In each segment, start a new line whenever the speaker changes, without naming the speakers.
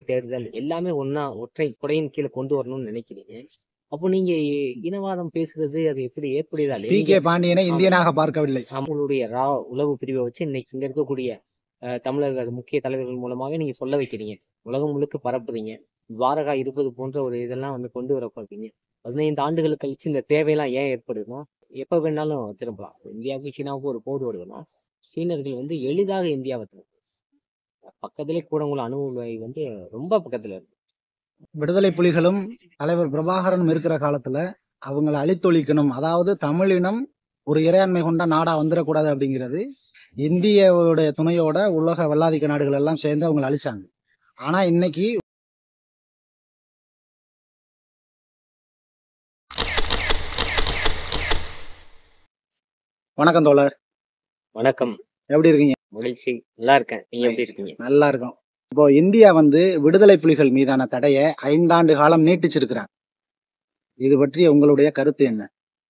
தேடுதல் எல்லாமே ஒண்ணா ஒற்றை குடையின் கீழ கொண்டு வரணும்னு நினைக்கிறீங்க. அப்போ நீங்க இனவாதம் பேசுறது அது எப்படி ஏற்புடையதா?
பி.
நீங்க
கே. பாண்டியனை
ஆமா.
இந்தியனாக பார்க்கவில்லை.
நம்மளுடைய ரா உளவு பிரிவ வச்சு இன்னைக்கு இங்க இருக்கக்கூடிய அ தமிழர்கள் அது முக்கிய தலைவர்கள் மூலமாவே நீங்க சொல்ல வைக்கிறீங்க. உலகம் முழுக்க பரப்புறீங்க. துவாரகா இருப்பது போன்ற ஒரு இதெல்லாம் வந்து கொண்டு வர பார்க்கிறீங்க. 15 ஆண்டுகள் கழிச்சு இந்த தேவையெல்லாம் ஏன் ஏற்படுதுன்னா, எப்ப வேணாலும் திரும்பலாம். இந்தியாவுக்கும் சீனாவுக்கும் ஒரு போர் வருதுன்னா, சீனர்கள் வந்து எளிதாக இந்தியாவ பக்கத்திலே கூடங்குளம் அணு உலை வந்து ரொம்ப பக்கத்துல இருக்கு.
விடுதலை புலிகளும் தலைவர் பிரபாகரனும் இருக்கிற காலத்துல அவங்கள அழித்தொழிக்கணும். அதாவது தமிழினம் ஒரு இறையாண்மை கொண்ட நாடா வந்துடக்கூடாது அப்படிங்கிறது இந்தியாவுடைய துணையோட உலக வல்லாதிக்க நாடுகள் எல்லாம் சேர்ந்து அவங்கள அழிச்சாங்க. ஆனா இன்னைக்கு வணக்கம் தோழர்.
வணக்கம்.
எப்படி இருக்கீங்க?
மகிழ்ச்சி. நல்லா இருக்கேன். நீங்க எப்படி இருக்கீங்க?
நல்லா இருக்கோம். இப்போ இந்தியா வந்து விடுதலை புலிகள் மீதான தடைய ஐந்தாண்டு காலம் நீட்டிச்சிருக்கிறாங்க. இது பற்றி உங்களுடைய கருத்து என்ன?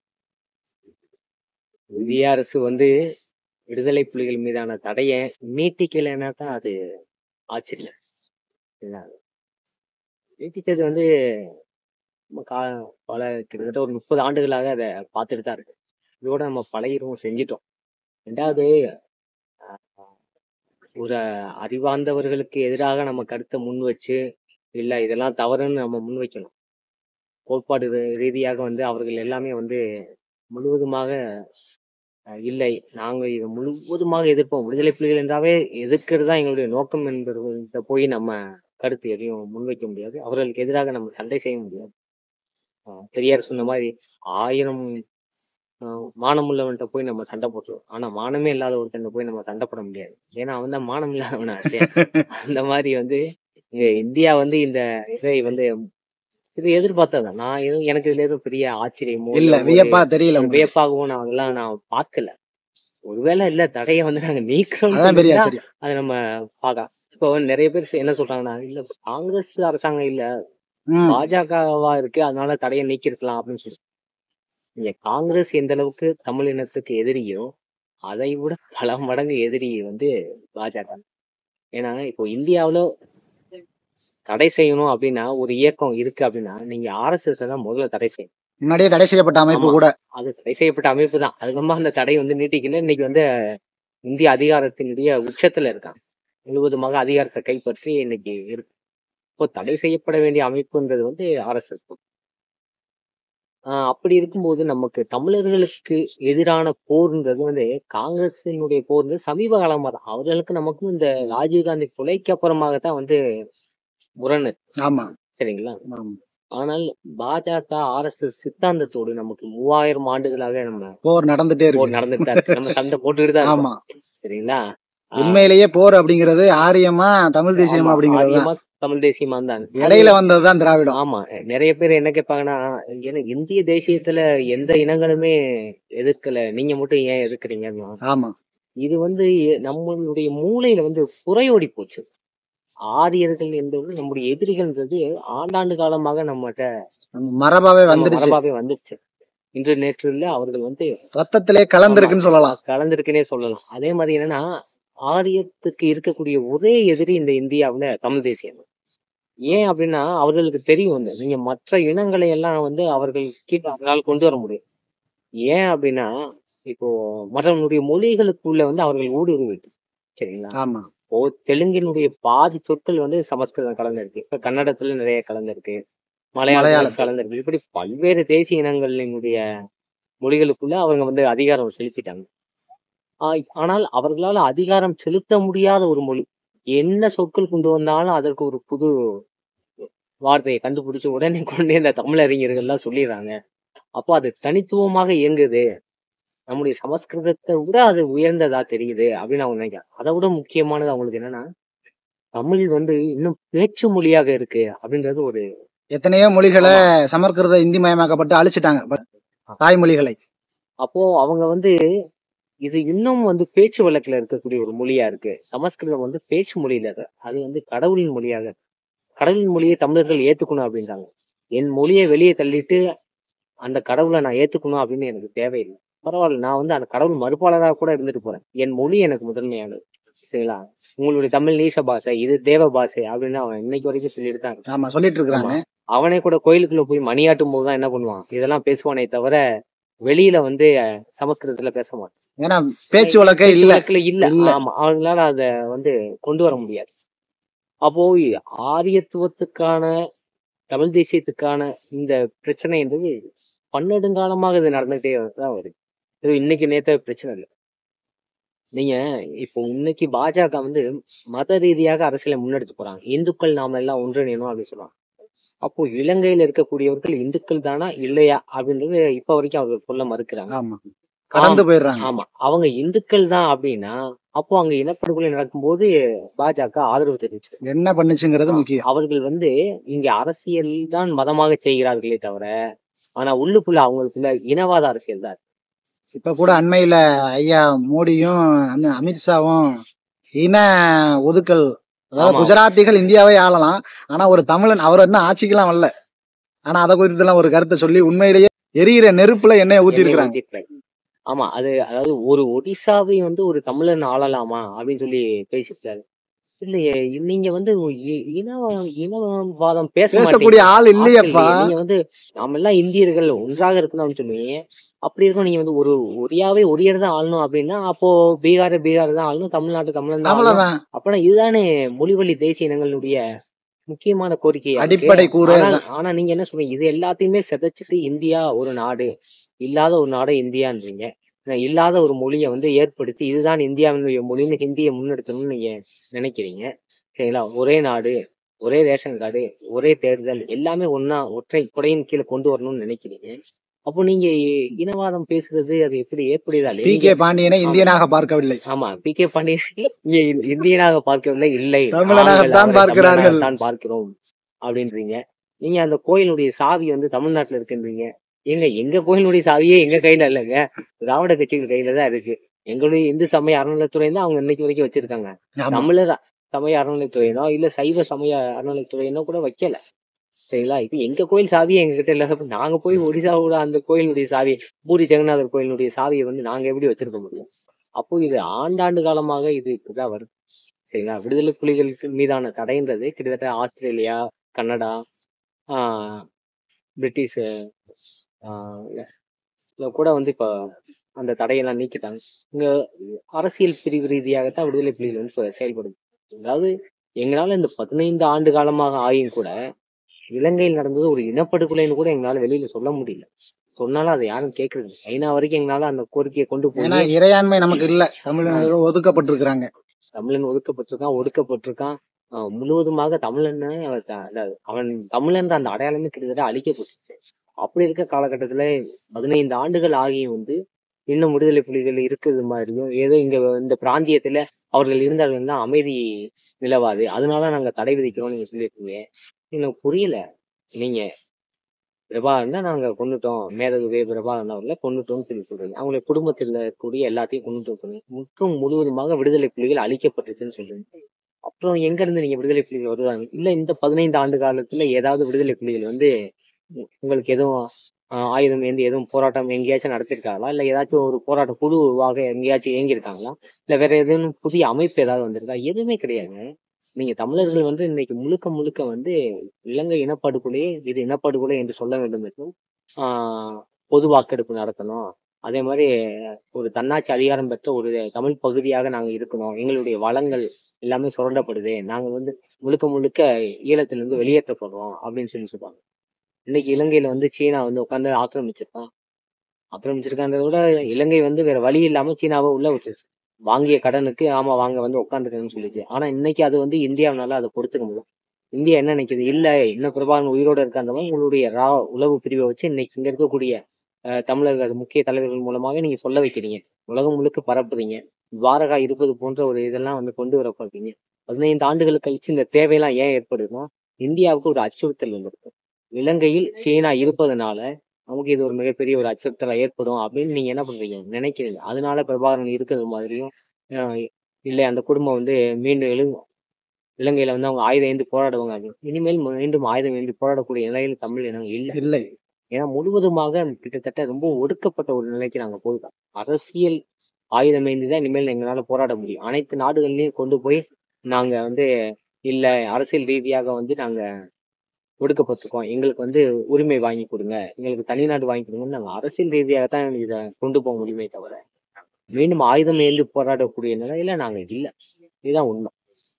இந்திய அரசு வந்து விடுதலை புலிகள் மீதான தடைய நீட்டிக்கலைன்னா தான் அது ஆச்சரியம். சரிங்களா? நீட்டிச்சது வந்து நம்ம கா பல கிட்டத்தட்ட ஒரு 30 ஆண்டுகளாக அத பார்த்துட்டு தான் இருக்கு. இதோட நம்ம பழகிருவோம், செஞ்சுட்டோம். 2வது அ ஒரு அறிவார்ந்தவர்களுக்கு எதிராக நம்ம கருத்த முன் வச்சு, இல்ல இதெல்லாம் தவறுன்னு நம்ம முன் வைக்கணும். கோட்பாடு ரீ ரீதியாக வந்து அவர்கள் எல்லாமே வந்து முழுவதுமாக அ இல்லை. நாங்க இத முழுவதுமாக எதிர்ப்போம். விடுதலை புலிகள் என்றாவே எதிர்க்கிறது தான் எங்களுடைய நோக்கம் என்பவர்கள்ட்ட போய் நம்ம கருத்து எதையும் முன்வைக்க முடியாது. அவர்களுக்கு எதிராக நம்ம சண்டை செய்ய முடியாது. அ பெரியார் சொன்ன மாரி 1000 அ மானம் உள்ளவன்ட்ட போய் நம்ம சண்டை போட்டுருவோம். ஆனா மானமே இல்லாத ஒருத்தன்ட்ட போய் நம்ம சண்டை போட முடியாது. ஏன்னா அவன் தான் மானம் இல்லாதவனாச்சே. அந்த மாரி வந்து இங்க இந்தியா வந்து இந்த இதை வந்து இது எதிர்பார்த்தது தான். நான் எதுவும் எனக்கு இதுல எதுவும் பெரிய ஆச்சரியமோ,
இல்ல
இல்ல ஒரு
வியப்பா தெரியல
ஒரு
உங்களுக்கு.
வியப்பாகவோ நான் அதெல்லாம் நான் பார்க்கல. ஒருவேளை இல்ல தடைய வந்து நாங்க நீக்குறோம்னு
அதான் பெரிய
சொல்லியிருந்தா,
ஆச்சரியம்.
அத நம்ம பார்க்கலாம். இப்போ நெறைய பேர் என்ன சொல்றாங்கன்னா, இல்ல காங்கிரஸ் அரசாங்கம் இல்ல.
ம்.
பாஜகவா இருக்கு. அதனால தடைய நீக்கியிருக்கலாம் அப்படின்னு சொல்லி. இங்க காங்கிரஸ் எந்த அளவுக்கு தமிழ் இனத்துக்கு எதிரியோ, அதை விட பல மடங்கு எதிரி வந்து பாஜக. ஏன்னா இப்போ இந்தியாவுல தடை செய்யணும் அப்படின்னா, ஒரு இயக்கம் இருக்கு அப்படின்னா, நீங்க ஆர்எஸ்எஸ தான் முதல்ல தடை செய்யணும்.
முன்னாடியே தடை செய்யப்பட்ட அமைப்பு
ஆமா.
கூட.
அது தடை செய்யப்பட்ட அமைப்பு தான். அதுக்கப்புறமா அந்த தடை வந்து நீட்டிக்கல. இன்னைக்கு வந்து இந்திய அதிகாரத்தினுடைய உச்சத்துல இருக்காங்க. முழுவதுமாக அதிகாரத்தை கைப்பற்றி இன்னைக்கு இருக்கு. இப்போ தடை செய்யப்பட வேண்டிய அமைப்புன்றது வந்து ஆர்எஸ்எஸ் தான். ஆ அப்படி இருக்கும்போது நமக்கு தமிழர்களுக்கு எதிரான போர்ன்றது வந்து காங்கிரஸினுடைய போர் வந்து சமீப காலமா தான். அவர்களுக்கு நமக்கும் இந்த ராஜீவ்காந்தி கொலைக்கு அப்புறமாக தான் வந்து முரண்.
ஆமா.
சரிங்களா?
ஆமா.
ஆனால் பாஜக, ஆர்எஸ்எஸ் சித்தாந்தத்தோடு நமக்கு 3000 ஆண்டுகளாக நம்ம
போர் நடந்துட்டே
போர்
இருக்கு.
நடந்துட்டு தான் இருக்கு. நம்ம சண்டை போட்டுக்கிட்டு தான் இருக்கோம்.
ஆமா.
சரிங்களா? ஆ
உண்மையிலேயே போர் அப்படிங்கிறது ஆரியமா தமிழ் தேசியமா
ஆமா.
அப்படிங்கிறது தான்.
ஆரியமா தமிழ் தேசியமா தான். அது
இடையில வந்ததுதான் திராவிடம்.
ஆமா. நெறைய பேர் என்ன கேட்பாங்கன்னா, ஏன்னா இந்திய தேசியத்துல எந்த இனங்களுமே எதிர்க்கல. நீங்க மட்டும் ஏன் எதிர்க்கிறீங்கன்னா,
ஆமா.
இது வந்து நம்மளுடைய மூளையில வந்து புரையோடி போச்சு. ஆரியர்கள் என்பவர்கள் நம்முடைய எதிரிகள்ன்றது ஆண்டாண்டு காலமாக நம்மட்ட
நம்ம மரபாவே
நம்ம
வந்துருச்சு.
மரபாவே வந்துருச்சு. இன்று நேற்று இல்ல அவர்கள் வந்து
ரத்தத்திலே
ஆமா.
கலந்திருக்குன்னு சொல்லலாம்.
கலந்திருக்குன்னே சொல்லலாம். அதே மாரி என்னன்னா, ஆரியத்துக்கு இருக்கக்கூடிய ஒரே எதிரி இந்த இந்தியாவுல தமிழ் தேசியம். ஏன் அப்படின்னா, அவர்களுக்கு தெரியும் வந்து, நீங்க மற்ற இனங்களை எல்லாம் வந்து அவர்கள் கீழ அவங்களால கொண்டு வர முடியும். ஏன் அப்படின்னா, இப்போ மற்றவனுடைய மொழிகளுக்குள்ள வந்து அவர்கள் ஊடுருவிட்டு சரிங்களா?
ஆமா.
இப்போ தெலுங்கினுடைய பாதி சொற்கள் வந்து சமஸ்கிருதம் கலந்திருக்கு. இப்ப கன்னடத்துல நிறைய கலந்திருக்கு. மலையாளத்துல
மலையாளத்துல.
கலந்திருக்கு. இப்படி பல்வேறு தேசிய இனங்களினுடைய மொழிகளுக்குள்ள அவங்க வந்து அதிகாரம் செலுத்திட்டாங்க. ஆ ஆனால் அவர்களால அதிகாரம் செலுத்த முடியாத ஒரு மொழி. என்ன சொற்கள் கொண்டு வந்தாலும் அதற்கு ஒரு புது வார்த்தைய கண்டுபிடிச்சு உடனே கொண்டு இந்த தமிழ் அறிஞர்கள்லாம் சொல்லிர்றாங்க. அப்போ அது தனித்துவமாக இயங்குது. நம்முடைய சமஸ்கிருதத்த விட அது உயர்ந்ததா தெரியுது அப்படின்னு அவங்க நினைக்கிறாங்க. அத விட முக்கியமானது அவங்களுக்கு என்னன்னா, தமிழ் வந்து இன்னும் பேச்சு மொழியாக இருக்கு அப்படின்றது ஒரு
எத்தனையோ மொழிகளை
ஆமா.
சமஸ்கிருத இந்தி மயமாக்கப்பட்டு அழிச்சிட்டாங்க. ப- தாய்மொழிகளை.
அப்போ அவங்க வந்து இது இன்னும் வந்து பேச்சு வழக்குல இருக்கக்கூடிய ஒரு மொழியா இருக்கு. சமஸ்கிருதம் வந்து பேச்சு மொழியில இருக்கு. அது வந்து கடவுளின் மொழியாக இருக்கு. கடவுளின் மொழியை தமிழர்கள் ஏத்துக்கணும் அப்படின்றாங்க. என் மொழியை வெளியே தள்ளிட்டு அந்த கடவுளை நான் ஏத்துக்கணும் அப்படின்னு எனக்கு தேவையில்லை. பரவாயில்ல. நான் வந்து அந்த கடவுள் மறுப்பாளரா கூட இருந்துட்டு போறேன். என் மொழி எனக்கு முதன்மையானது. சரிங்களா உங்களுடைய தமிழ் நீச பாஷை இது தேவ பாஷை அப்படின்னு அவன் இன்னைக்கு வரைக்கும் சொல்லிட்டு தான் இருக்கான்
ஆமா சொல்லிட்டு இருக்கிறாங்க
அவனே கூட கோயிலுக்குள்ள போய் மணியாட்டும் போது தான் என்ன பண்ணுவான் இதெல்லாம் பேசுவானே தவிர வெளியில வந்து அஹ், சமஸ்கிருதத்துல பேச மாட்டான்
ஏன்னா பேச்சு வழக்கே
பேச்சு
இல்ல
வழக்குல இல்ல
இல்ல.
ஆமா அவங்களால அத வந்து கொண்டு வர முடியாது அப்போ ஆரியத்துவத்துக்கான தமிழ் தேசியத்துக்கான இந்த பிரச்சனை என்பது பன்னெடுங்காலமாக இது நடந்துகிட்டே தான் வருது இது இன்னைக்கு நேத்த பிரச்சனை இல்லை நீங்க இப்போ இன்னைக்கு பாஜக வந்து மத ரீதியாக அரசியலை முன்னெடுத்து போறாங்க இந்துக்கள் நாம எல்லாம் ஒன்றிணையணும் அப்படின்னு சொல்லுவாங்க அப்போ இலங்கையில இருக்கக்கூடியவர்கள் இந்துக்கள் தானா இல்லையா அப்படின்றது இப்ப வரைக்கும் அவர்கள் சொல்ல மறுக்கிறாங்க
ஆமா கடந்து போயிடுறாங்க
ஆமா அவங்க இந்துக்கள் தான் அப்படின்னா அப்போ அங்க இனப்படுகொலை நடக்கும்போது பாஜக ஆதரவு தெரிவிச்சு
என்ன பண்ணுச்சுங்கிறது முக்கியம்
அவர்கள் வந்து இங்க அரசியல் தான் மதமாக செய்கிறார்களே தவிர ஆனா உள்ளுக்குள்ள அவங்களுக்குள்ள இனவாத அரசியல் தான் இருக்கு.
இப்ப கூட அண்மையில ஐயா மோடியும் அமி- அமித்ஷாவும் இன ஒதுக்கல் அதாவது
ஆமா.
குஜராத்திகள் இந்தியாவை ஆளலாம் ஆனா ஒரு தமிழன் அவர் என்ன ஆட்சிக்கெல்லாம் வரல ஆனா அதை குறித்து எல்லாம் ஒரு கருத்தை சொல்லி உண்மையிலேயே எரியிற நெருப்புல எண்ணெயை ஊத்தி
எண்ணெய்
இருக்கிறாங்க
ஊத்திருக்காங்க. ஆமா அது அதாவது ஒரு ஒடிசாவை வந்து ஒரு தமிழன் ஆளலாமா அப்படின்னு சொல்லி பேசியிருக்காரு இல்லையே நீங்க வந்து இ- இனவா இனவாதம் பேச
பேசக்கூடிய
மாட்டீங்க.
ஆள் இல்லையப்பா
ஆட்கள் நீங்க வந்து நாம எல்லாம் இந்தியர்கள் ஒன்றாக இருக்கணும்னு சொல்லுவீங்க அப்படி இருக்கும் நீங்க வந்து ஒரு ஒரியாவே ஒரியர் தான் ஆளணும் அப்படின்னா அப்போ பீகார் பீகார் தான் ஆளணும் தமிழ்நாட்டு தமிழன் தான் ஆளணும்
அவ்வளவுதான்
அப்பனா இதுதானே மொழிவழி தேசிய இனங்களுடைய முக்கியமான கோரிக்கை
அடிப்படை கூறு
ஆனா நீங்க என்ன சொல்றீங்க இது எல்லாத்தையுமே சிதைச்சிட்டு இந்தியா ஒரு நாடு இல்லாத ஒரு நாடு இந்தியான்றீங்க நான் இல்லாத ஒரு மொழியை வந்து ஏற்படுத்தி இதுதான் இந்தியாவினுடைய மொழின்னு ஹிந்தியை முன்னெடுக்கணும்னு நீங்க நினைக்கிறீங்க சரிங்களா ஒரே நாடு ஒரே ரேஷன் கார்டு ஒரே தேர்தல் எல்லாமே ஒண்ணா ஒற்றை குடையின் கீழே கொண்டு வரணும்னு நினைக்கிறீங்க அப்போ நீங்க இனவாதம் பேசுறது அது எப்படி ஏற்படுதா
பி கே பாண்டியனை இந்தியனாக பார்க்கவில்லை
ஆமா பி கே பாண்டியன் இங்கே இந்தியனாக பார்க்கவில்லை இல்லை
தமிழனாகத்தான்
நாங்கள் அவரை
பார்க்கிறார்கள்.
தமிழனாகத்தான் பார்க்கிறோம் அப்படின்றீங்க நீங்க அந்த கோயிலுடைய சாவி வந்து தமிழ்நாட்டுல இருக்குன்றீங்க ஏங்க எங்க கோயிலுடைய சாவியே எங்க கையில இல்லைங்க திராவிட கட்சிகள் கையில தான் இருக்கு எங்களுடைய இந்து சமய அறநிலைத்துறை தான் அவங்க இன்னைக்கு வரைக்கும் வச்சிருக்காங்க
ஆமா.
தமிழர் சமய அறநிலைத்துறையினோ இல்ல சைவ சமய அறநிலைத்துறையினோ கூட வைக்கல சரிங்களா இது எங்க கோயில் சாவியே எங்க கிட்ட இல்ல அப்ப நாங்க போய் ஒடிசாவோட அந்த கோயிலுடைய சாவி பூரி ஜெகநாதர் கோயிலுடைய சாவியை வந்து நாங்க எப்படி வச்சிருக்க முடியும் அப்போ இது ஆண்டாண்டு காலமாக இது இப்படிதான் வருது சரிங்களா விடுதலை புலிகளுக்கு மீதான தடைன்றது கிட்டத்தட்ட ஆஸ்திரேலியா கனடா ஆஹ் பிரிட்டிஷ் ஆஹ் இதுல கூட வந்து இப்ப அந்த தடையெல்லாம் நீக்கிட்டாங்க இங்க அரசியல் பிரிவு ரீதியாகத்தான் விடுதலை புலிகள் வந்து இப்ப செயல்படுது அதாவது எங்களால இந்த பதினைந்து ஆண்டு காலமாக ஆகியும் கூட இலங்கையில் நடந்தது ஒரு இனப்படுகொலைன்னு கூட எங்களால வெளியில சொல்ல முடியல சொன்னாலும் அதை யாரும் கேட்கறது இல்லை. ஐநா வரைக்கும் எங்களால அந்த கோரிக்கையை கொண்டு
ஏன்னா
போய்
இறையாண்மை நமக்கு இல்ல தமிழர்கள் ஒதுக்கப்பட்டிருக்கிறாங்க
தமிழன் ஒதுக்கப்பட்டிருக்கான் ஒடுக்கப்பட்டிருக்கான் ஆஹ் முழுவதுமாக தமிழன் அவன் த- அதாவது அவன் தமிழன்ற அந்த அடையாளமே கிட்டத்தட்ட அழிக்கப்பட்டுச்சு அப்படி இருக்க காலகட்டத்துல பதினைந்து ஆண்டுகள் ஆகியும் வந்து இன்னும் விடுதலை புலிகள் இருக்குது மாதிரியும் ஏதோ இங்க இந்த பிராந்தியத்துல அவர்கள் இருந்தார்கள்னா அமைதி நிலவாது அதனால நாங்க தடை விதிக்கிறோம் நீங்க சொல்லியிருக்கீங்க எனக்கு புரியல நீங்க பிரபாகரனை நாங்க கொண்டுட்டோம் மேதகுவே பிரபாகரன் அவர்களை கொண்டுட்டோம்னு சொல்லி சொல்றீங்க அவங்களுடைய குடும்பத்தில் இருக்கக்கூடிய எல்லாத்தையும் கொண்டுட்டோம் சொல்றீங்க முற்றும் முழுவதுமாக விடுதலை புலிகள் அழிக்கப்பட்டுச்சுன்னு சொல்றீங்க அப்புறம் எங்க இருந்து நீங்க விடுதலை புலிகள் வருவாங்க இல்ல இந்த பதினைந்து ஆண்டு காலத்துல ஏதாவது விடுதலை புலிகள் வந்து உ- உங்களுக்கு எதுவும் ஆஹ், ஆயுதம் ஏந்தி எதுவும் போராட்டம் எங்கேயாச்சும் நடத்திருக்காங்களா இல்ல ஏதாச்சும் ஒரு போராட்ட குழுவாக எங்கேயாச்சும் இயங்கியிருக்காங்களா இல்ல வேற எதுவும் புதிய அமைப்பு ஏதாவது வந்திருக்கா எதுவுமே கிடையாதுங்க நீங்க தமிழர்கள் வந்து இன்னைக்கு முழுக்க முழுக்க வந்து இலங்கை இனப்படுகொலை இது இனப்படுகொலை என்று சொல்ல வேண்டும் என்றும் ஆஹ் பொது வாக்கெடுப்பு நடத்தணும் அதே மாதிரி ஒரு தன்னாட்சி அதிகாரம் பெற்ற ஒரு தமிழ் பகுதியாக நாங்க இருக்கணும் எங்களுடைய வளங்கள் எல்லாமே சுரண்டப்படுது நாங்க வந்து முழுக்க முழுக்க ஈழத்திலிருந்து வெளியேற்றப்படுறோம் அப்படின்னு சொல்லி சொல்லுவாங்க இன்னைக்கு இலங்கையில வந்து சீனா வந்து உட்காந்து ஆக்கிரமிச்சிருக்கான் ஆக்கிரமிச்சிருக்கான்றத விட இலங்கை வந்து வேற வழி இல்லாம சீனாவை உள்ள விட்டுருச்சு வாங்கிய கடனுக்கு ஆமா வாங்க வந்து உட்காந்துருக்கேன்னு சொல்லிச்சு ஆனா இன்னைக்கு அது வந்து இந்தியாவுனால அதை பொறுத்துக்க முடியும் இந்தியா என்ன நினைக்குது இல்ல இன்னும் பிரபாகரன் உயிரோட இருக்கான்றவங்க உங்களுடைய ரா உளவு பிரிவை வச்சு இன்னைக்கு இங்க இருக்கக்கூடிய அஹ், தமிழர்கள் முக்கிய தலைவர்கள் மூலமாவே நீங்க சொல்ல வைக்கிறீங்க உலகம் முழுக்க பரப்புறீங்க துவாரகா இருப்பது போன்ற ஒரு இதெல்லாம் வந்து கொண்டு வர பார்ப்பீங்க பதினைந்து ஆண்டுகள் கழிச்சு இந்த தேவையெல்லாம் ஏன் ஏற்படுதுன்னா இந்தியாவுக்கு ஒரு அச்சுறுத்தல் வந்திருக்கு இலங்கையில் சீனா இருப்பதனால நமக்கு இது ஒரு மிகப்பெரிய ஒரு அச்சுறுத்தலா ஏற்படும் அப்படின்னு நீங்க என்ன பண்றீங்க நினைக்கிறீங்க அதனால பிரபாகரன் இருக்கிறது மாதிரியும் அஹ், இல்லை அந்த குடும்பம் வந்து மீண்டும் எழு இலங்கையில வந்து அவங்க ஆயுதம் ஏந்தி போராடுவாங்க அப்படின்னு. இனிமேல் மீண்டும் ஆயுதம் ஏந்தி போராடக்கூடிய நிலையில தமிழ் இனம் இல்லை
இல்லை
ஏன்னா முழுவதுமாக கிட்டத்தட்ட ரொம்ப ஒடுக்கப்பட்ட ஒரு நிலைக்கு நாங்க போயிட்டோம் அரசியல் ஆயுதம் ஏந்தி தான் இனிமேல் எங்களால போராட முடியும் அனைத்து நாடுகள்லயும் கொண்டு போய் நாங்க வந்து இல்ல அரசியல் ரீதியாக வந்து நாங்க ஒடுக்கப்பட்டிருக்கோம் எங்களுக்கு வந்து உரிமை வாங்கி கொடுங்க எங்களுக்கு தனிநாடு வாங்கி கொடுங்கன்னு நாங்க அரசியல் ரீதியாக தான் இதை கொண்டு போக முடியுமே தவிர மீண்டும் ஆயுதம் ஏந்தி போராடக்கூடிய நிலையில நாங்க இல்ல இதுதான் உண்மை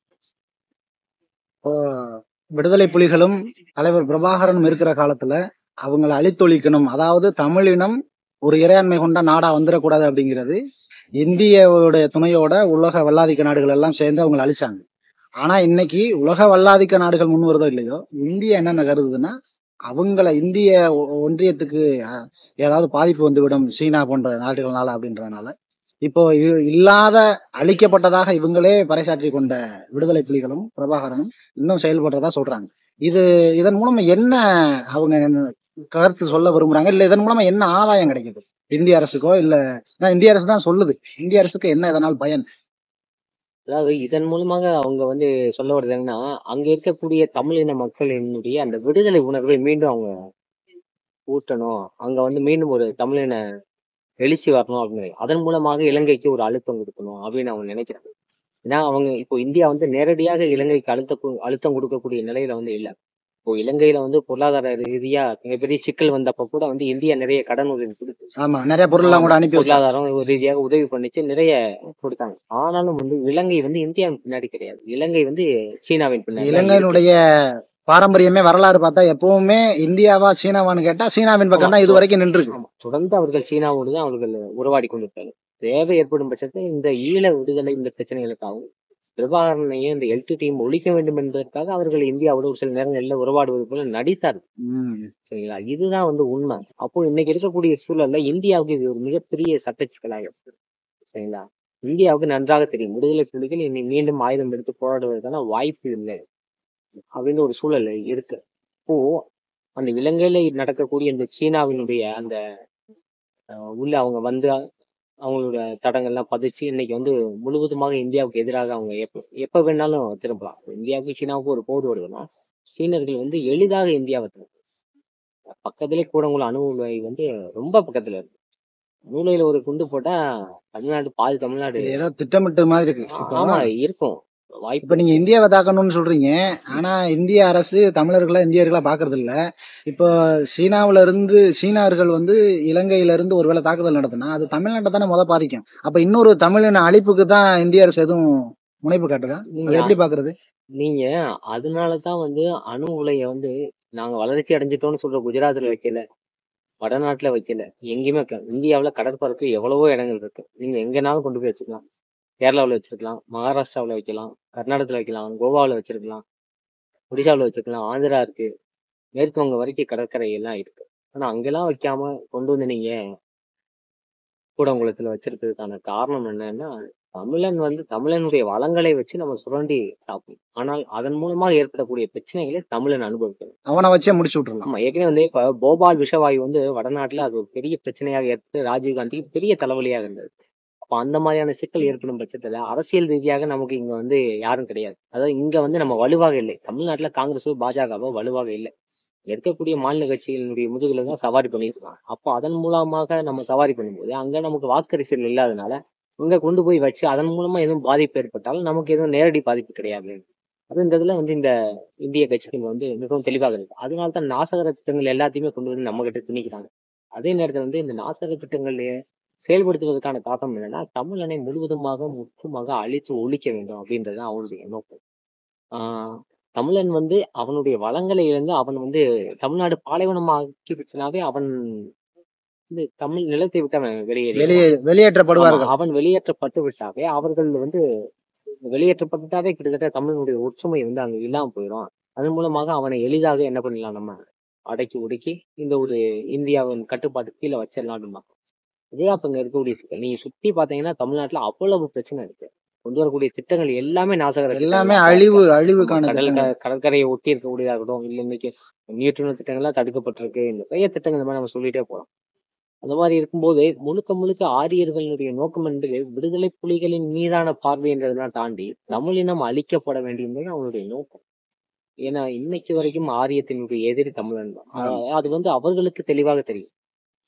இப்போ விடுதலை புலிகளும் தலைவர் பிரபாகரனும் இருக்கிற காலத்துல அவங்களை அழித்தொழிக்கணும் அதாவது தமிழினம் ஒரு இறையாண்மை கொண்ட நாடா வந்துடக்கூடாது அப்படிங்கிறது இந்தியாவுடைய துணையோட உலக வல்லாதிக்க நாடுகள் எல்லாம் சேர்ந்து அவங்களை அழிச்சாங்க ஆனா இன்னைக்கு உலக வல்லாதிக்க நாடுகள் முன் வருதோ இல்லையோ இந்தியா என்னென்ன கருதுதுன்னா அவங்கள இந்திய ஒ- ஒன்றியத்துக்கு அஹ், ஏதாவது பாதிப்பு வந்துவிடும் சீனா போன்ற நாடுகள்னால அப்படின்றதுனால இப்போ இ- இல்லாத அழிக்கப்பட்டதாக இவங்களே பறைசாற்றி கொண்ட விடுதலை புலிகளும் பிரபாகரனும் இன்னும் செயல்படுறதா சொல்றாங்க இது இதன் மூலமா என்ன அவங்க என்ன கருத்து சொல்ல விரும்புறாங்க இல்ல இதன் மூலமா என்ன ஆதாயம் கிடைக்குது இந்திய அரசுக்கோ இல்ல நான் இந்திய அரசு தான் சொல்லுது இந்திய அரசுக்கு என்ன இதனால் பயன்
அதாவது இதன் மூலமாக அவங்க வந்து சொல்ல வருது என்னன்னா அங்க இருக்கக்கூடிய தமிழின மக்களினுடைய அந்த விடுதலை உணர்வை மீண்டும் அவங்க ஊட்டணும் அங்க வந்து மீண்டும் ஒரு தமிழின எழுச்சி வரணும் அப்படின்னு அதன் மூலமாக இலங்கைக்கு ஒரு அழுத்தம் கொடுக்கணும் அப்படின்னு அவங்க நினைக்கிறாங்க ஏன்னா அவங்க இப்போ இந்தியா வந்து நேரடியாக இலங்கைக்கு அழுத்த கு- அழுத்தம் கொடுக்கக்கூடிய நிலையில வந்து இல்ல இப்போ இலங்கையில வந்து பொருளாதார ரீதியா மிகப்பெரிய சிக்கல் வந்தப்ப கூட வந்து இந்தியா நிறைய கடன் உதவி கொடுத்துச்சு
ஆமா நிறைய பொருள் எல்லாம் கூட அனுப்பி வச்சாங்க
பொருளாதாரம் ரீதியாக உதவி பண்ணிச்சு நிறைய கொடுத்தாங்க ஆனாலும் வந்து இலங்கை வந்து இந்தியாவின் பின்னாடி கிடையாது இலங்கை வந்து சீனாவின் பின்னாடி தான் இருக்கு.
இலங்கையினுடைய பாரம்பரியமே வரலாறு பார்த்தா எப்பவுமே இந்தியாவா சீனாவான்னு கேட்டா சீனாவின் பக்கம் தான் இது வரைக்கும் நின்று
ஆமா தொடர்ந்து அவர்கள் சீனாவோடு தான் அவர்கள் உறவாடி கொண்டிருக்காங்க தேவை ஏற்படும் பட்சத்தில் இந்த ஈழ விடுதலை இந்த பிரச்சனைகளுக்காகவும் பிரபாகரனையும் இந்த எல்டி டீம் ஒழிக்க வேண்டும் என்பதற்காக அவர்கள் இந்தியாவோட ஒரு சில நேரங்களில் உறவாடுவது போல நடித்தார் சரிங்களா இதுதான் வந்து உண்மை அப்போ இன்னைக்கு இருக்கக்கூடிய சூழல்ல இந்தியாவுக்கு இது ஒரு மிகப்பெரிய சட்ட சிக்கலாக இருக்கு. சரிங்களா இந்தியாவுக்கு நன்றாக தெரியும் விடுதலை புலிகள் இனி மீண்டும் ஆயுதம் எடுத்து போராடுவதற்கான வாய்ப்பு இல்லை அப்படின்னு ஒரு சூழல் இருக்கு இப்போ அந்த இலங்கையில நடக்கக்கூடிய இந்த சீனாவினுடைய அந்த அஹ், உள்ள அவங்க வந்து அவங்களோட தடங்கள்லாம் பதிச்சு இன்னைக்கு வந்து முழுவதுமாக இந்தியாவுக்கு எதிராக அவங்க எப்ப எப்ப வேணாலும் திரும்பலாம் இந்தியாவுக்கும் சீனாவுக்கும் ஒரு போர் வருதுன்னா சீனர்கள் வந்து எளிதாக இந்தியாவை திரும்ப பக்கத்திலே கூடங்குளம் அணு உலை வந்து ரொம்ப பக்கத்துல இருக்கு மூலையில ஒரு குண்டு போட்டா தமிழ்நாடு பாதி தமிழ்நாடு
இது ஏதோ திட்டமிட்ட மாதிரி இருக்கு இப்போ
ஆமா இருக்கும்
இப்ப
வாய்ப்பு
நீங்க இந்தியாவை தாக்கணும்னு சொல்றீங்க ஆனா இந்திய அரசு தமிழர்களை இந்தியர்களா பாக்குறது இல்ல இப்போ சீனாவுல இருந்து சீனார்கள் வந்து இலங்கையில இருந்து ஒருவேளை தாக்குதல் நடத்தினா அது தமிழ்நாட்டை தானே முத பாதிக்கும் அப்ப இன்னொரு தமிழின அழிப்புக்கு தான் இந்திய அரசு எதுவும் முனைப்பு காட்டுதா அதை
நீங்க
எப்படி பாக்குறது
நீங்க அதனாலதான் வந்து அணு உலைய வந்து நாங்க வளர்ச்சி அடைஞ்சிட்டோம்னு சொல்ற குஜராத்ல வைக்கல வடநாட்டுல வைக்கல எங்கேயுமே வைக்கல இந்தியாவுல கடற்பரப்புல எவ்வளவோ இடங்கள் இருக்கு நீங்க எங்கனாலும் கொண்டு போய் வச்சுக்கலாம் கேரளாவுல வச்சிருக்கலாம் மகாராஷ்டிராவுல வைக்கலாம் கர்நாடகத்துல வைக்கலாம் கோவாவுல வச்சிருக்கலாம் ஒடிசாவுல வச்சிருக்கலாம் ஆந்திரா இருக்கு மேற்கு வங்க வரைக்கும் கடற்கரை எல்லாம் இருக்கு ஆனா அங்கெல்லாம் வைக்காம கொண்டு வந்து நீங்க கூடங்குளத்துல வச்சிருக்கிறதுக்கான காரணம் என்னன்னா தமிழன் வந்து தமிழனுடைய வளங்களை வச்சு நம்ம சுரண்டி சாப்பிடணும் ஆனால் அதன் மூலமாக ஏற்படக்கூடிய பிரச்சனைகளை தமிழன் அனுபவிக்கணும்
அவனை வச்சே முடிச்சு விட்டுறலாம்
ஆமா ஏற்கனவே வந்து இப்ப போபால் விஷவாயு வந்து வடநாட்டுல அது ஒரு பெரிய பிரச்சனையாக ஏற்பட்டு ராஜீவ் காந்திக்கு பெரிய தலைவலியாக இருந்தது அப்ப அந்த மாதிரியான சிக்கல் ஏற்படும் பட்சத்துல அரசியல் ரீதியாக நமக்கு இங்க வந்து யாரும் கிடையாது அதாவது இங்க வந்து நம்ம வலுவாக இல்லை தமிழ்நாட்டுல காங்கிரஸோ பாஜகவோ வலுவாக இல்லை இங்க இருக்கக்கூடிய மாநில கட்சிகளினுடைய முதுகுல தான் சவாரி பண்ணிட்டு இருக்காங்க அப்போ அதன் மூலமாக நம்ம சவாரி பண்ணும்போது அங்க நமக்கு வாக்கரசியல் இல்லாதனால இங்க கொண்டு போய் வச்சு அதன் மூலமா எதுவும் பாதிப்பு ஏற்பட்டாலும் நமக்கு எதுவும் நேரடி பாதிப்பு கிடையாது அப்படின்றதுல வந்து இந்த இந்திய கட்சிகள் வந்து மிகவும் தெளிவாக இருக்கு அதனால தான் நாசகர திட்டங்கள் எல்லாத்தையுமே கொண்டு வந்து நம்ம கிட்ட திணிக்கிறாங்க அதே நேரத்துல வந்து இந்த நாசகர திட்டங்களை செயல்படுத்துவதற்கான காரணம் என்னன்னா தமிழனை முழுவதுமாக முற்றுமாக அழித்து ஒழிக்க வேண்டும் அப்படின்றது அவனுடைய நோக்கம் ஆஹ் தமிழன் வந்து அவனுடைய வளங்களை இழந்து அவன் வந்து தமிழ்நாடு பாலைவனமாக்கிடுச்சுனாவே அவன் வந்து தமிழ் நிலத்தை விட்டு அவன் வெளியேறி
வெளியே வெளியேற்றப்படுவார்கள்
ஆமா, அவன் வெளியேற்றப்பட்டு விட்டாவே அவர்கள் வந்து வெளியேற்றப்பட்டுட்டாவே கிட்டத்தட்ட தமிழனுடைய ஒற்றுமை வந்து அங்க இல்லாம போயிடும் அதன் மூலமாக அவனை எளிதாக என்ன பண்ணிடலாம் நம்ம அடக்கி ஒடுக்கி இந்த ஒரு இந்தியாவின் கட்டுப்பாட்டு கீழே வச்சிடலாம் அப்படின்னா இதே அப்ப இங்க இருக்கக்கூடிய சிக்கல் நீங்க சுத்தி பாத்தீங்கன்னா தமிழ்நாட்டுல அவ்வளவு பிரச்சனை இருக்கு கொண்டு வரக்கூடிய திட்டங்கள் எல்லாமே நாசகர
எல்லாமே
திட்டங்களா
அழிவு
இருக்கு.
அழிவுக்கான
கடல்
திட்டங்கள்.
க- கடற்கரையை ஒட்டி இருக்கக்கூடியதா இருக்கட்டும் இல்ல இன்னைக்கு நியூட்ரினோ திட்டங்கள்லாம் தடுக்கப்பட்டிருக்கு நிறைய திட்டங்கள் இந்த மாதிரி நம்ம சொல்லிட்டே போறோம் அந்த மாதிரி இருக்கும்போது முழுக்க முழுக்க ஆரியர்களுடைய நோக்கம் என்பது விடுதலை புலிகளின் மீதான பார்வைன்றதெல்லாம் தாண்டி தமிழினம் அழிக்கப்பட வேண்டியது அவங்களுடைய நோக்கம் ஏன்னா இன்னைக்கு வரைக்கும் ஆரியத்தினுடைய எதிரி தமிழன் தான் அஹ் அது வந்து அவர்களுக்கு தெளிவாக தெரியும்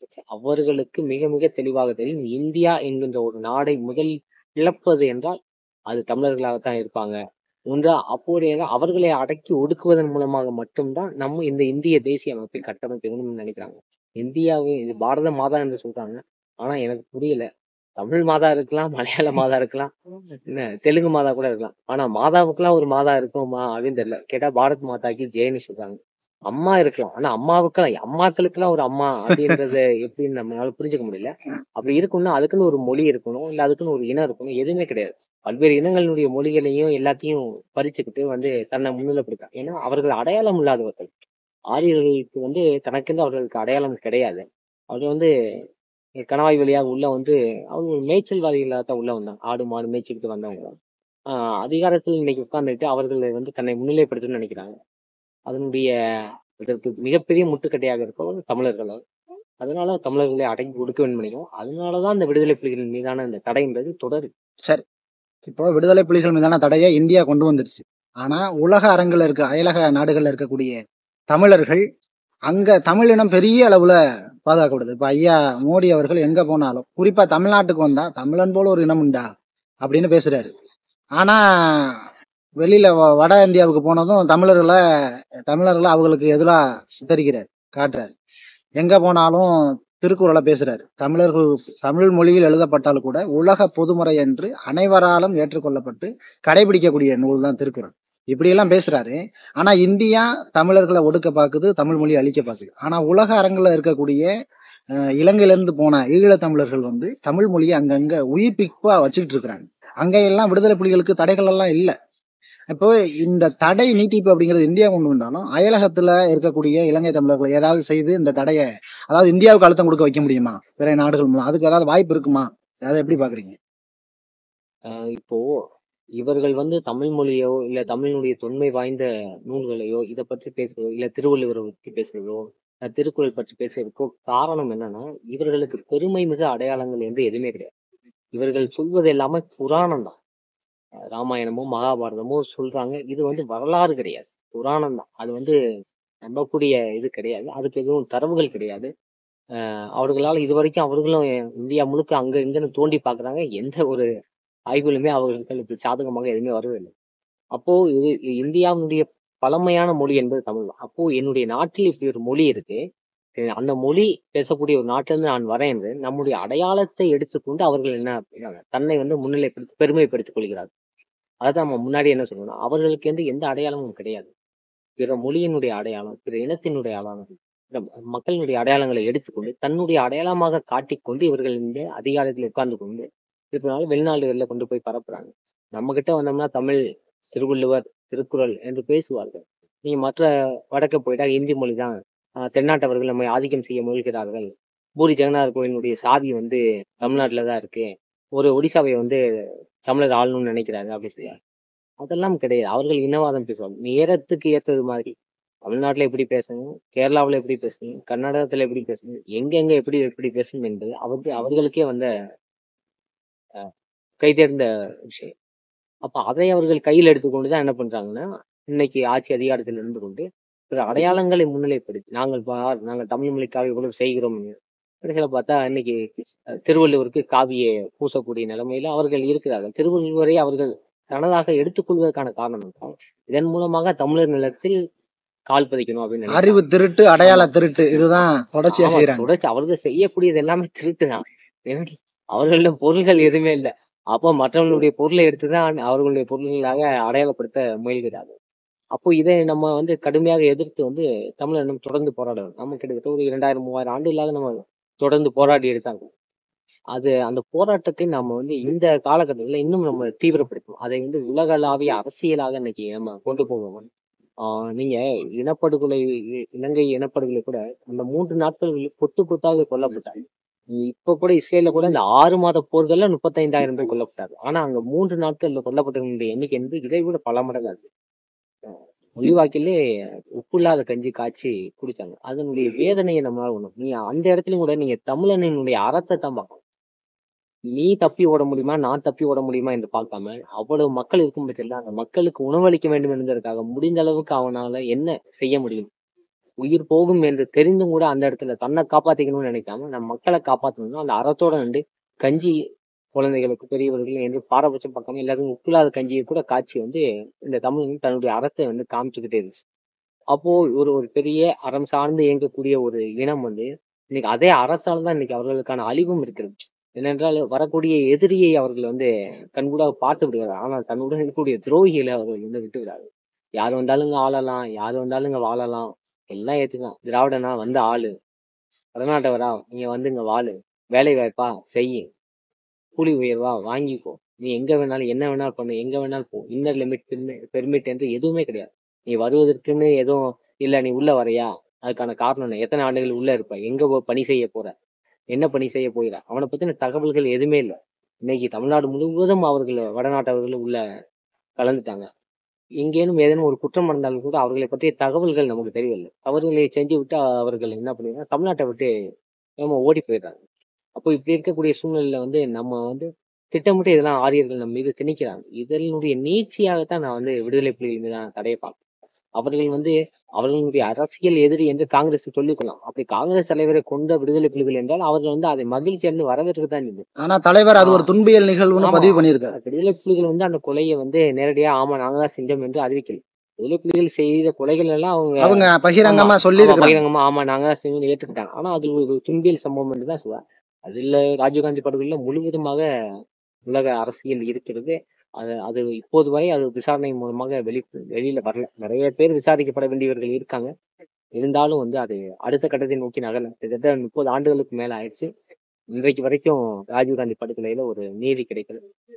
அவர்களுக்கு மிக மிக தெளிவாக தெரியும் இந்தியா என்கின்ற ஒரு நாடை முதல் இழப்பது என்றால் அது தமிழர்களாகத்தான் இருப்பாங்க ஒன்றா அப்போது அவர்களை அடக்கி ஒடுக்குவதன் மூலமாக மட்டும்தான் நம்ம இந்த இந்திய தேசிய அமைப்பை கட்டமைக்க வேண்டும்னு நினைக்கிறாங்க இந்தியாவை இது பாரத மாதா என்று சொல்றாங்க ஆனா எனக்கு புரியல தமிழ் மாதா இருக்கலாம் மலையாள மாதா இருக்கலாம் என்ன தெலுங்கு மாதா கூட இருக்கலாம் ஆனா மாதாவுக்குலாம் ஒரு மாதா இருக்குமா அப்படின்னு தெரியல கேட்டா பாரத் மாதாக்கு ஜெயன்னு சொல்றாங்க அம்மா இருக்கலாம் ஆனா அம்மாவுக்கெல்லாம் அம்மாக்களுக்கெல்லாம் ஒரு அம்மா அப்படின்றத எப்படின்னு நம்மளால புரிஞ்சுக்க முடியல அப்படி இருக்கும்னா அதுக்குன்னு ஒரு மொழி இருக்கணும் இல்ல அதுக்குன்னு ஒரு இனம் இருக்கணும் எதுவுமே கிடையாது பல்வேறு இனங்களுடைய மொழிகளையும் எல்லாத்தையும் பறிச்சுக்கிட்டு வந்து தன்னை முன்னிலைப்படுத்தாங்க ஏன்னா அவர்கள் அடையாளம் இல்லாதவர்கள் ஆரியர்களுக்கு வந்து தனக்கென்று அவர்களுக்கு அடையாளம் கிடையாது அவர்கள் வந்து கணவாய் வழியாக உள்ள வந்து அவங்க ஒரு மேய்ச்சல்வாதிகளாக தான் உள்ள வந்தாங்க ஆடு மாடு மேய்ச்சிக்கிட்டு வந்தவங்க தான். ஆஹ் அதிகாரத்தில் இன்னைக்கு உட்கார்ந்துட்டு அவர்களை வந்து தன்னை முன்னிலைப்படுத்தணும்னு நினைக்கிறாங்க அதனுடைய இதற்கு மிகப்பெரிய முட்டுக்கட்டையாக இருப்பவர் தமிழர்கள் அதனால தமிழர்களை அடங்கி ஒடுக்க வேண்டும் நினைக்கிறோம் அதனாலதான் இந்த விடுதலை புலிகளின் மீதான இந்த தடைன்றது தொடரு
சரி இப்போ விடுதலை புலிகள் மீதான தடையை இந்தியா கொண்டு வந்துருச்சு ஆனா உலக அரங்குல இருக்க அயலக நாடுகள்ல இருக்கக்கூடிய தமிழர்கள் அங்க தமிழினம் பெரிய அளவுல பாதுகாக்கப்படுது இப்ப ஐயா மோடி அவர்கள் எங்க போனாலும் குறிப்பா தமிழ்நாட்டுக்கு வந்தா தமிழன் போல ஒரு இனம் உண்டா அப்படின்னு பேசுறாரு ஆனா வெளியில வ- வட இந்தியாவுக்கு போனதும் தமிழர்களை தமிழர்களை அவங்களுக்கு எதிராக சித்தரிக்கிறார் காட்டுறாரு எங்க போனாலும் திருக்குறளை பேசுறாரு தமிழர்கள் தமிழ் மொழியில் எழுதப்பட்டாலும் கூட உலக பொதுமுறை என்று அனைவராலும் ஏற்றுக்கொள்ளப்பட்டு கடைபிடிக்கக்கூடிய நூல் தான் திருக்குறள் இப்படியெல்லாம் பேசுறாரு ஆனா இந்தியா தமிழர்களை ஒடுக்க பார்க்குது தமிழ் மொழி அழிக்க பார்க்குது ஆனா உலக அரங்குல இருக்கக்கூடிய அஹ், இலங்கையில இருந்து போன ஈழத் தமிழர்கள் வந்து தமிழ் மொழியை அங்கங்க உயிர்ப்பிப்பா வச்சுக்கிட்டு இருக்கிறாங்க அங்க எல்லாம் விடுதலை புலிகளுக்கு தடைகள் எல்லாம் இல்லை இப்போ இந்த தடை நீட்டிப்பு அப்படிங்கிறது இந்தியா கொண்டு வந்தாலும் அயலகத்துல இருக்கக்கூடிய இலங்கை தமிழர்களை ஏதாவது செய்து இந்த தடையை அதாவது இந்தியாவுக்கு அழுத்தம் கொடுக்க வைக்க முடியுமா பிற நாடுகள் மூலம் அதுக்கு ஏதாவது வாய்ப்பு இருக்குமா அதை எப்படி பாக்குறீங்க
ஆஹ் இப்போ இவர்கள் வந்து தமிழ் மொழியோ இல்ல தமிழினுடைய தொன்மை வாய்ந்த நூல்களையோ இதை பற்றி பேசுறதோ இல்ல திருவள்ளுவரை பற்றி பேசுறதோ இல்ல திருக்குறள் பற்றி பேசுறதுக்கோ காரணம் என்னன்னா இவர்களுக்கு பெருமை மிகு அடையாளங்கள் என்று எதுவுமே கிடையாது இவர்கள் சொல்வது எல்லாமே புராணம் தான் ராமாயணமோ மகாபாரதமோ சொல்றாங்க இது வந்து வரலாறு கிடையாது புராணம் தான் அது வந்து நம்பக்கூடிய இது கிடையாது அதுக்கு எதுவும் தரவுகள் கிடையாது ஆஹ் அவர்களால் இதுவரைக்கும் அவர்களும் இந்தியா முழுக்க அங்க இங்கன்னு தோண்டி பார்க்கறாங்க எந்த ஒரு ஆய்வுகளுமே அவர்களுக்கு சாதகமாக எதுவுமே வருவதில்லை அப்போ இது இது இந்தியாவினுடைய பழமையான மொழி என்பது தமிழ் தான் அப்போ என்னுடைய நாட்டில் இப்படி ஒரு மொழி இருக்கு அஹ் அந்த மொழி பேசக்கூடிய ஒரு நாட்டில இருந்து நான் வரேன் என்று நம்முடைய அடையாளத்தை எடுத்துக்கொண்டு அவர்கள் என்ன அப்படின்னாங்க, தன்னை வந்து முன்னிலைப்படுத்தி பெருமைப்படுத்திக் கொள்கிறார்கள் அதான் நம்ம முன்னாடி என்ன சொல்லணும் அவர்களுக்கு வந்து எந்த அடையாளமும் கிடையாது பிற மொழியினுடைய அடையாளம் பிற இனத்தினுடைய அடையாளம் பிற மக்களினுடைய அடையாளங்களை எடுத்துக்கொண்டு தன்னுடைய அடையாளமாக காட்டிக்கொண்டு இவர்கள் இந்த அதிகாரத்தில் உட்கார்ந்து கொண்டு இருப்பதனால வெளிநாடுகளில் கொண்டு போய் பரப்புறாங்க நம்ம கிட்ட வந்தோம்னா தமிழ் திருவள்ளுவர் திருக்குறள் என்று பேசுவார்கள் நீ மற்ற வடக்க போயிட்டா இந்தி மொழி தான் ஆஹ் தென்னாட்டவர்கள் நம்மை ஆதிக்கம் செய்ய முயல்கிறார்கள் பூரி ஜெகநாதர் கோயிலினுடைய சாவி வந்து தமிழ்நாட்டில் தான் இருக்கு ஒரு ஒடிசாவை வந்து தமிழர் ஆளணும்னு நினைக்கிறாரு அப்படின்னு சொல்லுவாங்க அதெல்லாம் கிடையாது அவர்கள் இனவாதம் பேசுவாங்க நேரத்துக்கு ஏற்றது மாதிரி தமிழ்நாட்டுல எப்படி பேசணும் கேரளாவுல எப்படி பேசணும் கர்நாடகத்துல எப்படி பேசணும் எங்கெங்க எப்படி எப்படி பேசணும் என்பது அவருக்கு அவர்களுக்கே வந்த கைதேர்ந்த விஷயம் அப்ப அதை அவர்கள் கையில் எடுத்துக்கொண்டு தான் என்ன பண்றாங்கன்னா இன்னைக்கு ஆட்சி அதிகாரத்தில் இருந்து கொண்டு பிற அடையாளங்களை முன்னிலைப்படுத்தி நாங்கள் பார் நாங்கள் தமிழ் மொழிக்காக இவ்வளவு செய்கிறோம் கடைசியில பார்த்தா இன்னைக்கு அஹ், திருவள்ளுவருக்கு காவியை பூசக்கூடிய நிலைமையில அவர்கள் இருக்கிறார்கள் திருவள்ளுவரை அவர்கள் தனதாக எடுத்துக்கொள்வதற்கான காரணம் என்ன? இதன் மூலமாக தமிழர் நிலத்தில் கால் பதிக்கணும் அப்படின்னு நினைக்கிறாங்க.
அறிவு திருட்டு அடையாள திருட்டு இதுதான் தொடர்ச்சியா
ஆமா,
செய்யறாங்க
தொடர்ச்சி அவர்கள் செய்யக்கூடியது எல்லாமே திருட்டு தான் அவர்களிடம் பொருள்கள் எதுவுமே இல்லை அப்போ மற்றவர்களுடைய பொருளை எடுத்துதான் அவர்களுடைய பொருள்களாக அடையாளப்படுத்த முயல்கிறார்கள் அப்போ இதை நம்ம வந்து கடுமையாக எதிர்த்து வந்து தமிழர் நம்ம தொடர்ந்து போராடணும் நம்ம கிட்டத்தட்ட ஒரு இரண்டாயிரம் மூவாயிரம் ஆண்டு இல்லாத நம்ம தொடர்ந்து போராடி எடுத்தாங்க அது அந்த போராட்டத்தை நம்ம வந்து இந்த காலகட்டத்தில் இன்னும் நம்ம தீவிரப்படுத்தணும் அதை வந்து உலகளாவிய அரசியலாக இன்னைக்கு நம்ம கொண்டு போவோம் ஆஹ் நீங்க இனப்படுகொலை இ- இலங்கை இனப்படுகொலை கூட அந்த மூன்று நாட்கள் கொத்து கொத்தாக கொல்லப்பட்டாங்க இப்ப கூட இஸ்ரேல்ல கூட இந்த ஆறு மாத போர்கள்ல முப்பத்தைந்தாயிரம் பேர் கொல்லப்பட்டாங்க ஆனா அங்க மூன்று நாட்கள்ல கொல்லப்பட்டவங்களுடைய எண்ணிக்கை என்பது இதை விட பல மடங்கு அது மொழிவாக்கிலே உப்பு இல்லாத கஞ்சி காய்ச்சி குடிச்சாங்க அதனுடைய வேதனையை நம்மளால உணரும் நீ அந்த இடத்துலயும் கூட நீங்க தமிழனினுடைய அறத்தை தான் பார்க்கணும் நீ தப்பி ஓட முடியுமா நான் தப்பி ஓட முடியுமா என்று பார்க்காம அவ்வளவு மக்கள் இருக்கும் பட்சத்தில் அந்த மக்களுக்கு உணவளிக்க வேண்டும் என்பதற்காக முடிந்த அளவுக்கு அவனால என்ன செய்ய முடியும் உயிர் போகும் என்று தெரிந்தும் கூட அந்த இடத்துல தன்னை காப்பாத்திக்கணும்னு நினைக்காம நம்ம மக்களை காப்பாத்தணும்னா அந்த அறத்தோட நின்று கஞ்சி குழந்தைகளுக்கு பெரியவர்கள் என்று பாரபட்சம் பார்க்காம எல்லாருக்கும் உப்பில்லாத கஞ்சியை கூட காய்ச்சி வந்து இந்த தமிழ் வந்து தன்னுடைய அறத்தை வந்து காமிச்சுக்கிட்டே இருந்துச்சு அப்போ ஒரு ஒரு பெரிய அறம் சார்ந்து இயங்கக்கூடிய ஒரு இனம் வந்து இன்னைக்கு அதே அறத்தால் தான் இன்னைக்கு அவர்களுக்கான அழிவும் இருக்கிறது ஏனென்றால் வரக்கூடிய எதிரியை அவர்கள் வந்து கண்கூடாக பார்த்து விடுகிறார் ஆனால் தன்னுடன் இருக்கக்கூடிய துரோகிகளை அவர்கள் வந்து விட்டு விடாது யார் வந்தாலும் இங்க ஆளலாம் யார் வந்தாலும் இங்க வாழலாம் எல்லாம் ஏத்துக்கலாம் திராவிடனா வந்து ஆளு வடநாட்டவரா நீங்க வந்து இங்க வாழு வேலை வாய்ப்பா செய்யு கூலி உயர்வா வாங்கிக்கோ நீ எங்க வேணாலும் என்ன வேணாலும் பண்ணு எங்க வேணாலும் போ இன்னர் லிமிட் பெர்மிட் என்று எதுவுமே கிடையாது நீ வருவதற்குன்னு எதுவும் இல்ல நீ உள்ள வரையா அதுக்கான காரணம் என்ன எத்தனை ஆண்டுகள் உள்ள இருப்ப எங்க போ- பணி செய்ய போற என்ன பணி செய்ய போகிற அவனை பத்தின தகவல்கள் எதுவுமே இல்லை இன்னைக்கு தமிழ்நாடு முழுவதும் அவர்கள் வடநாட்டவர்கள் உள்ள கலந்துட்டாங்க எங்கேனும் ஏதேனும் ஒரு குற்றம் நடந்தாலும் கூட அவர்களை பற்றிய தகவல்கள் நமக்கு தெரியவில்லை தவறுகளை செஞ்சு விட்டு அவர்கள் என்ன பண்ணிடுறாங்க தமிழ்நாட்டை விட்டு நம்ம ஓடி போயிடுறாங்க அப்போ இப்படி இருக்கக்கூடிய சூழ்நிலையில வந்து நம்ம வந்து திட்டமிட்டு இதெல்லாம் ஆரியர்கள் நம்ம மீது திணிக்கிறாங்க இதனுடைய நீட்சியாகத்தான் நான் வந்து விடுதலை புலிகள் மீதான தடையை பார்க்கிறேன் அவர்கள் வந்து அவர்களுடைய அரசியல் எதிரி என்று காங்கிரஸ் சொல்லிக்கொள்ளலாம் அப்படி காங்கிரஸ் தலைவரை கொண்ட விடுதலை புலிகள் என்றால் அவர்கள் வந்து அதை மகிழ்ச்சி அடைந்து வரவேற்க தான் இது
ஆனா தலைவர் அது ஒரு துன்பியல் நிகழ்வுன்னு
ஆமா.
பதிவு பண்ணியிருக்காரு
விடுதலை புலிகள் வந்து அந்த கொலையை வந்து நேரடியா ஆமா நாங்க தான் செஞ்சோம் என்று அறிவிக்கல விடுதலை புலிகள் செய்த கொலைகள் எல்லாம் அவங்க
அவங்க பகிரங்கமா
ஆமா,
சொல்லி
ஆமா,
இருக்கிறாங்க
பகிரங்கமா ஆமா நாங்க தான் செஞ்சோம்னு ஏற்றுக்கிட்டாங்க ஆனா அது ஒரு துன்பியல் சம்பவம் என்று தான் சொல்லுவாங்க அதுல ராஜீவ்காந்தி படுகொலையில முழுவதுமாக உலக அரசியல் இருக்கிறது அது அது இப்போது வரை அது விசாரணை மூலமாக வெளி வெளியில வரல நிறைய பேர் விசாரிக்கப்பட வேண்டியவர்கள் இருக்காங்க இருந்தாலும் வந்து அது அடுத்த கட்டத்தை நோக்கி நகரல கிட்டத்தட்ட முப்பது ஆண்டுகளுக்கு மேல ஆயிடுச்சு இன்றைக்கு வரைக்கும் ராஜீவ்காந்தி படுகொலையில ஒரு நீதி கிடைக்கல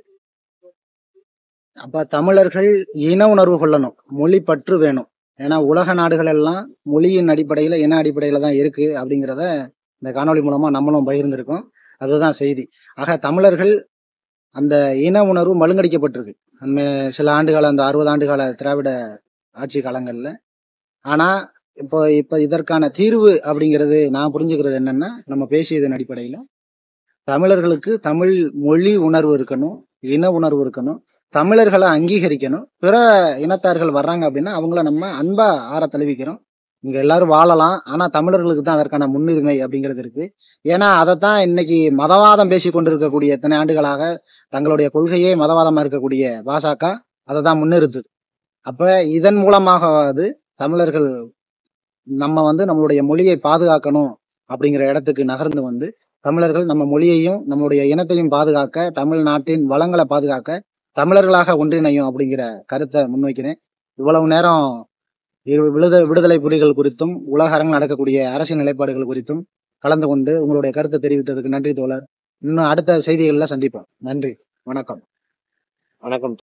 அப்ப தமிழர்கள் இன உணர்வு கொள்ளணும் மொழி பற்று வேணும் ஏன்னா உலக நாடுகள் எல்லாம் மொழியின் அடிப்படையில இன அடிப்படையில தான் இருக்கு அப்படிங்கிறத இந்த காணொளி மூலமா நம்மளும் பகிர்ந்திருக்கோம் அதுதான் செய்தி ஆக தமிழர்கள் அந்த இன உணர்வு மழுங்கடிக்கப்பட்டிருக்கு அண்மை சில ஆண்டுகால அந்த அறுபது ஆண்டு கால திராவிட ஆட்சி காலங்கள்ல ஆனா இப்போ இப்ப இதற்கான தீர்வு அப்படிங்கிறது நான் புரிஞ்சுக்கிறது என்னன்னா நம்ம பேசியதன் அடிப்படையில தமிழர்களுக்கு தமிழ் மொழி உணர்வு இருக்கணும் இன உணர்வு இருக்கணும் தமிழர்களை அங்கீகரிக்கணும் பிற இனத்தார்கள் வர்றாங்க அப்படின்னா அவங்கள நம்ம அன்பா ஆற தழுவிக்கிறோம் இங்க எல்லாரும் வாழலாம் ஆனா தமிழர்களுக்கு தான் அதற்கான முன்னுரிமை அப்படிங்கிறது இருக்கு ஏன்னா அதைத்தான் இன்னைக்கு மதவாதம் பேசி கொண்டிருக்கக்கூடிய எத்தனை ஆண்டுகளாக தங்களுடைய கொள்கையே மதவாதமா இருக்கக்கூடிய பாசக அதை தான் முன்னிறுத்துது அப்ப இதன் மூலமாகவாது தமிழர்கள் நம்ம வந்து நம்மளுடைய மொழியை பாதுகாக்கணும் அப்படிங்கிற இடத்துக்கு நகர்ந்து வந்து தமிழர்கள் நம்ம மொழியையும் நம்மளுடைய இனத்தையும் பாதுகாக்க தமிழ்நாட்டின் வளங்களை பாதுகாக்க தமிழர்களாக ஒன்றிணையும் அப்படிங்கிற கருத்தை முன்வைக்கிறேன் இவ்வளவு நேரம் இரு- விடுத விடுதலை புலிகள் குறித்தும் உலக அரங்கில் நடக்கக்கூடிய அரசியல் நிலைப்பாடுகள் குறித்தும் கலந்து கொண்டு உங்களுடைய கருத்தை தெரிவித்ததுக்கு நன்றி தோழர் இன்னும் அடுத்த செய்திகளில் சந்திப்போம் நன்றி வணக்கம்
வணக்கம்